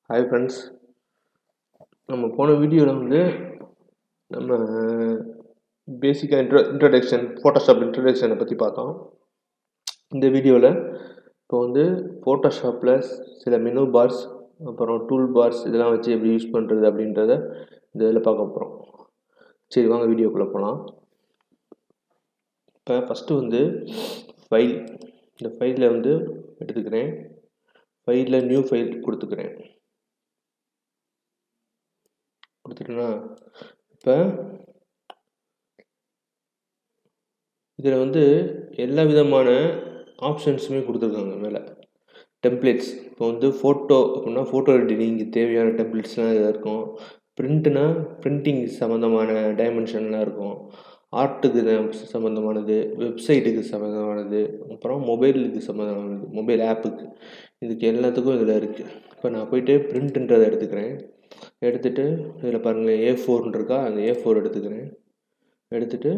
hi friends நம்ம போன வீடியோவில் வந்து நம்ம பேசிக்காக இன்ட்ரோ இன்ட்ரடக்ஷன் ஃபோட்டோஷாப் இன்ட்ரடக்ஷனை பற்றி பார்த்தோம் இந்த வீடியோவில் இப்போ வந்து ஃபோட்டோஷாப்பில் சில மெனு பார்ஸ் அப்புறம் டூல் பார்ஸ் இதெல்லாம் வச்சு எப்படி யூஸ் பண்ணுறது அப்படின்றத இந்த இதில் பார்க்க போகிறோம் சரி வாங்க வீடியோக்குள்ளே போகலாம் இப்போ ஃபஸ்ட்டு வந்து ஃபைல் இந்த ஃபைலில் வந்து எடுத்துக்கிறேன் ஃபைலில் நியூ ஃபைல் கொடுத்துக்கிறேன் கொடுத்துட்டேன்னா இப்போ இதில் வந்து எல்லா விதமான ஆப்ஷன்ஸுமே கொடுத்துருக்காங்க மேலே டெம்ப்ளேட்ஸ் இப்போ வந்து ஃபோட்டோ அப்படின்னா ஃபோட்டோ எடிட்டிங்க்கு தேவையான டெம்ப்ளேட்ஸ்லாம் இதில் இருக்கும் பிரிண்ட்னா பிரிண்டிங் சம்மந்தமான டைமென்ஷன்லாம் இருக்கும் ஆர்ட்டுக்கு சம்மந்தமானது வெப்சைட்டுக்கு சம்மந்தமானது அப்புறம் மொபைலுக்கு சம்மந்தமானது மொபைல் ஆப்புக்கு இதுக்கு எல்லாத்துக்கும் இதில் இருக்குது இப்போ நான் போயிட்டு பிரிண்ட்டுன்றதை எடுத்துக்கிறேன் எடுத்துகிட்டு இதில் பாருங்கள் ஏ ஃபோர்னு இருக்கா அந்த ஏ ஃபோர் எடுத்துக்கிறேன் எடுத்துகிட்டு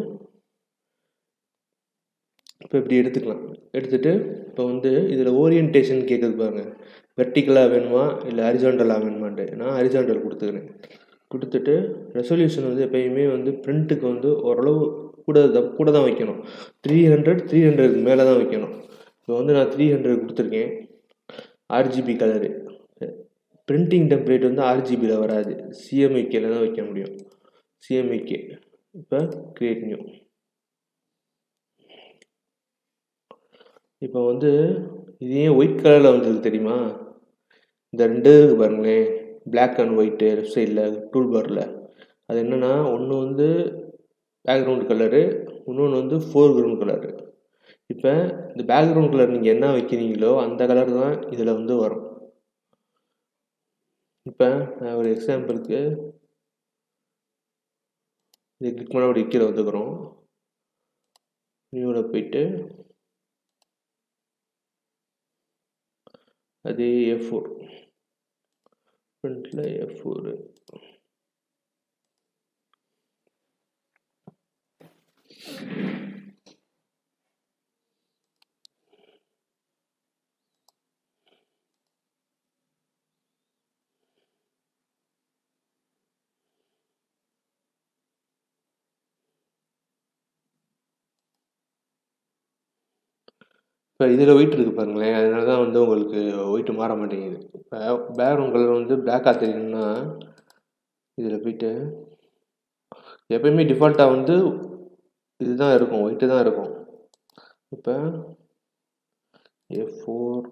இப்போ இப்படி எடுத்துக்கலாம் எடுத்துகிட்டு இப்போ வந்து இதில் ஓரியன்டேஷன் கேட்குது பாருங்கள் வெர்டிக்கலாக வேணுமா இல்லை ஹரிசாண்டலாக வேணுமான்ட்டு நான் ஹரிசாண்டல் கொடுத்துக்கிறேன் கொடுத்துட்டு ரெசல்யூஷன் வந்து எப்பயுமே வந்து பிரிண்ட்டுக்கு வந்து ஓரளவு கூட தான் கூட தான் வைக்கணும் த்ரீ ஹண்ட்ரட் த்ரீ ஹண்ட்ரடுக்கு மேலே தான் வைக்கணும் இப்போ வந்து நான் த்ரீ ஹண்ட்ரட் கொடுத்துருக்கேன் ஆர்ஜிபி கலரு பிரிண்டிங் டெம்ப்ளேட் வந்து ஆர்ஜிபியில் வராது சிஎம்ஐகேல தான் வைக்க முடியும் சிஎம்ஐகே இப்போ கிரியேட் நியூ இப்போ வந்து இது ஏன் ஒயிட் கலரில் வந்திருக்கு தெரியுமா இந்த ரெண்டு பாருங்களேன் பிளாக் அண்ட் ஒயிட்டு லெஃப்ட் சைடில் டூல் பாரில் அது என்னென்னா ஒன்று வந்து பேக்ரவுண்ட் கலரு இன்னொன்று வந்து ஃபோர் கிரவுண்ட் கலரு இப்போ இந்த பேக்ரவுண்ட் கலர் நீங்கள் என்ன வைக்கிறீங்களோ அந்த கலர் தான் இதில் வந்து வரும் இப்போ நான் ஒரு எக்ஸாம்பிளுக்கு இது கிளிக் பண்ண அப்படி கீழே வந்துக்கிறோம் நியூவில் போயிட்டு அதே எஃப் ஃபோர் ஃப்ரண்ட்டில் எஃப் ஃபோரு இப்போ இதில் ஒயிட் இருக்குது பாருங்களேன் அதனால தான் வந்து உங்களுக்கு ஒயிட்டு மாற மாட்டேங்குது இப்போ பேக்ரவுண்ட் கலர் வந்து பிளாக்காக தெரியணும்னா இதில் போயிட்டு எப்பயுமே டிஃபால்ட்டாக வந்து இதுதான் இருக்கும் ஒயிட்டு தான் இருக்கும் இப்போ ஏ ஃபோர்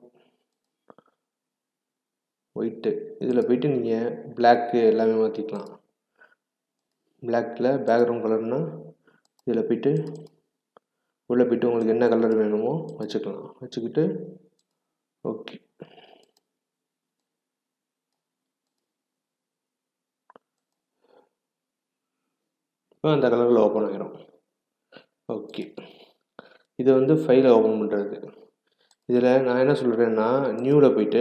ஒயிட்டு இதில் போயிட்டு நீங்கள் பிளாக்கு எல்லாமே மாற்றிக்கலாம் பிளாக்கில் பேக்ரவுண்ட் கலர்னால் இதில் போயிட்டு உள்ளே போய்ட்டு உங்களுக்கு என்ன கலர் வேணுமோ வச்சுக்கலாம் வச்சுக்கிட்டு ஓகே இப்போ அந்த கலரில் ஓப்பன் ஆகிரும் ஓகே இது வந்து ஃபைலை ஓப்பன் பண்ணுறது இதில் நான் என்ன சொல்கிறேன்னா நியூவில் போயிட்டு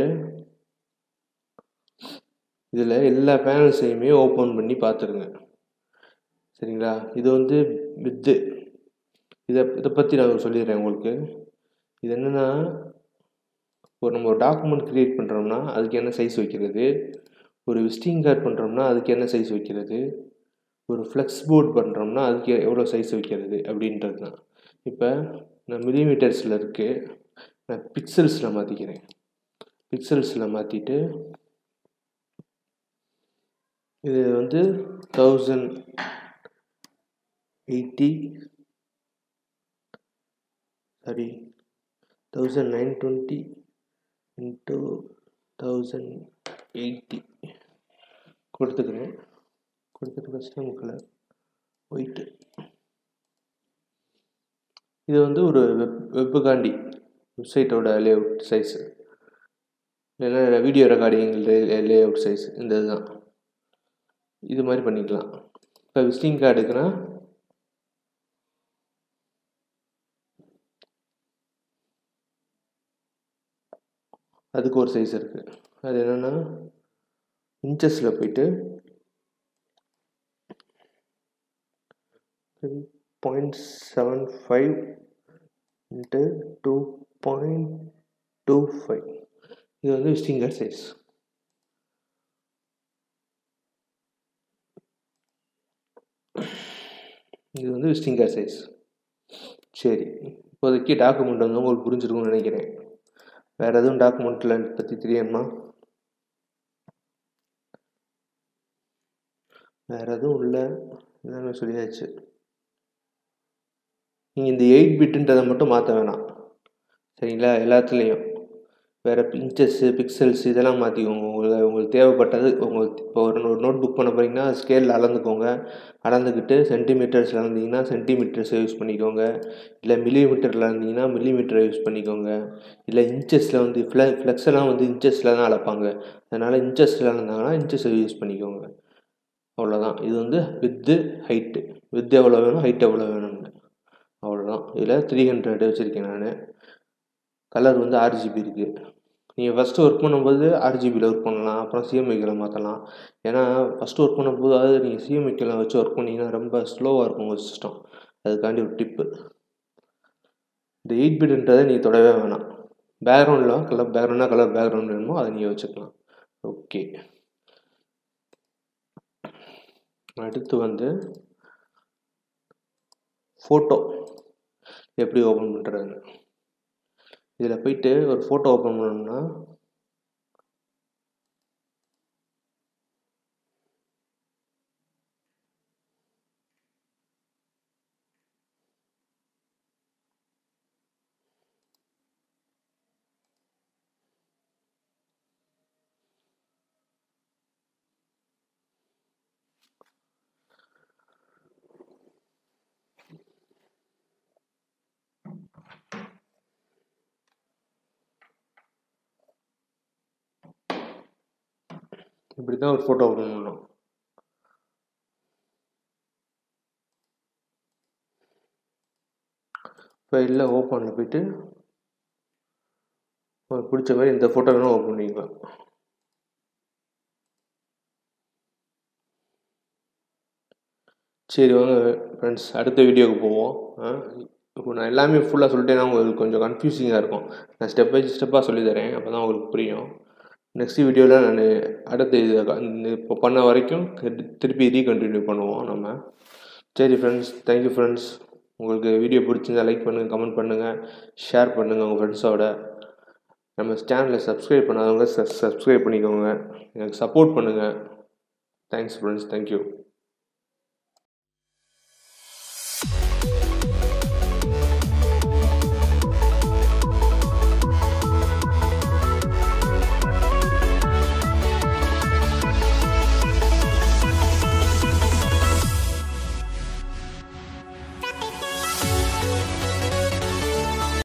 இதில் எல்லா பேனல்ஸையுமே ஓப்பன் பண்ணி பார்த்துருங்க சரிங்களா இது வந்து வித்து இதை இதை பற்றி நான் சொல்லிடுறேன் உங்களுக்கு இது என்னென்னா ஒரு நம்ம ஒரு டாக்குமெண்ட் க்ரியேட் பண்ணுறோம்னா அதுக்கு என்ன சைஸ் வைக்கிறது ஒரு விசிட்டிங் கார்டு பண்ணுறோம்னா அதுக்கு என்ன சைஸ் வைக்கிறது ஒரு ஃப்ளெக்ஸ் போர்ட் பண்ணுறோம்னா அதுக்கு எவ்வளோ சைஸ் வைக்கிறது அப்படின்றது தான் இப்போ நான் மில்லிமீட்டர்ஸில் இருக்குது நான் பிக்சல்ஸில் மாற்றிக்கிறேன் பிக்சல்ஸில் மாற்றிட்டு இது வந்து thousand eighty sorry thousand nine twenty into thousand eighty கொடுத்துக்கிறேன் கொடுத்துட்டு ஃபஸ்ட்டு கலர் ஒயிட்டு இது வந்து ஒரு வெப் வெப்புக்காண்டி வெப்சைட்டோட லே அவுட் சைஸு இல்லைன்னா video recording layout size இந்த இதுதான் இது மாதிரி பண்ணிக்கலாம் இப்போ விசிட்டிங் கார்டுக்குன்னா அதுக்கு ஒரு சைஸ் இருக்குது அது என்னென்னா இன்ச்சஸில் போயிட்டு three point seven five into two point two five இது வந்து விசிட்டிங் கார்டு சைஸ் இது வந்து விசிட்டிங் கார்டு சைஸ் சரி இப்போதைக்கு டாக்குமெண்ட் வந்து உங்களுக்கு புரிஞ்சிருக்கும்னு நினைக்கிறேன் வேறு எதுவும் டாக்குமெண்ட்டில் பற்றி தெரியுமா வேறு எதுவும் இல்லை எல்லாமே சொல்லியாச்சு நீங்கள் இந்த எயிட் பிட்டுன்றதை மட்டும் மாற்ற வேணாம் சரிங்களா எல்லாத்துலேயும் வேறு இன்ச்சஸ்ஸு பிக்சல்ஸ் இதெல்லாம் மாற்றிக்கோங்க உங்களுக்கு உங்களுக்கு தேவைப்பட்டது உங்களுக்கு இப்போ ஒரு ஒரு நோட் புக் பண்ண போகிறீங்கன்னா ஸ்கேலில் அளந்துக்கோங்க அளந்துக்கிட்டு சென்டிமீட்டர்ஸில் அளந்தீங்கன்னா சென்டிமீட்டர்ஸை யூஸ் பண்ணிக்கோங்க இல்லை மில்லிமீட்டரில் அளந்தீங்கன்னா மில்லிமீட்டரை யூஸ் பண்ணிக்கோங்க இல்லை இன்ச்சஸில் வந்து ஃப்ள ஃப்ளெக்ஸெல்லாம் வந்து இன்ச்சஸில் தான் அளப்பாங்க அதனால் இன்ச்சஸில் அளந்தாங்கன்னா இன்ச்சஸை யூஸ் பண்ணிக்கோங்க அவ்வளோதான் இது வந்து வித்து ஹைட்டு வித்து எவ்வளோ வேணும் ஹைட் எவ்வளோ வேணும்னு அவ்வளோதான் இதில் த்ரீ ஹண்ட்ரட் வச்சுருக்கேன் நான் கலர் வந்து ஆர்ஜிபி இருக்குது நீங்கள் ஃபஸ்ட்டு ஒர்க் பண்ணும்போது ஆர்ஜிபியில் ஒர்க் பண்ணலாம் அப்புறம் சிஎம்ஐக்கில் மாற்றலாம் ஏன்னா ஃபஸ்ட்டு ஒர்க் பண்ணும்போது அதாவது நீங்கள் சிஎம்ஐக்கில் வச்சு ஒர்க் பண்ணிங்கன்னா ரொம்ப ஸ்லோவாக இருக்கும் உங்கள் சிஸ்டம் அதுக்காண்டி ஒரு டிப்பு இந்த எயிட் பிட்ன்றதை நீங்கள் தொடவே வேணாம் பேக்ரவுண்டில் கலர் பேக்ரவுண்டாக கலர் பேக்ரவுண்ட் வேணுமோ அதை நீங்கள் வச்சுக்கலாம் ஓகே அடுத்து வந்து ஃபோட்டோ எப்படி ஓப்பன் பண்ணுறதுன்னு இதில் போயிட்டு ஒரு ஃபோட்டோ ஓப்பன் பண்ணோம்னா இப்படி தான் ஒரு ஃபோட்டோ ஓப்பன் பண்ணணும் ஃபைலில் ஓப்பனில் போயிட்டு உங்களுக்கு பிடிச்ச மாதிரி இந்த ஃபோட்டோ வேணும் ஓப்பன் பண்ணிக்கலாம் சரி வாங்க ஃப்ரெண்ட்ஸ் அடுத்த வீடியோவுக்கு போவோம் இப்போ நான் எல்லாமே ஃபுல்லாக சொல்லிட்டேன்னா உங்களுக்கு கொஞ்சம் கன்ஃபியூசிங்காக இருக்கும் நான் ஸ்டெப் பை ஸ்டெப்பாக சொல்லித்தரேன் அப்போ தான் உங்களுக்கு புரியும் நெக்ஸ்ட் வீடியோவில் நான் அடுத்த இது இப்போ பண்ண வரைக்கும் திருப்பி ரீகண்டினியூ பண்ணுவோம் நம்ம சரி ஃப்ரெண்ட்ஸ் தேங்க்யூ ஃப்ரெண்ட்ஸ் உங்களுக்கு வீடியோ பிடிச்சிருந்தா லைக் பண்ணுங்கள் கமெண்ட் பண்ணுங்கள் ஷேர் பண்ணுங்கள் உங்கள் ஃப்ரெண்ட்ஸோட நம்ம சேனலை சப்ஸ்கிரைப் பண்ணாதவங்க சப்ஸ்கிரைப் பண்ணிக்கோங்க எனக்கு சப்போர்ட் பண்ணுங்கள் தேங்க்ஸ் ஃப்ரெண்ட்ஸ் தேங்க்யூ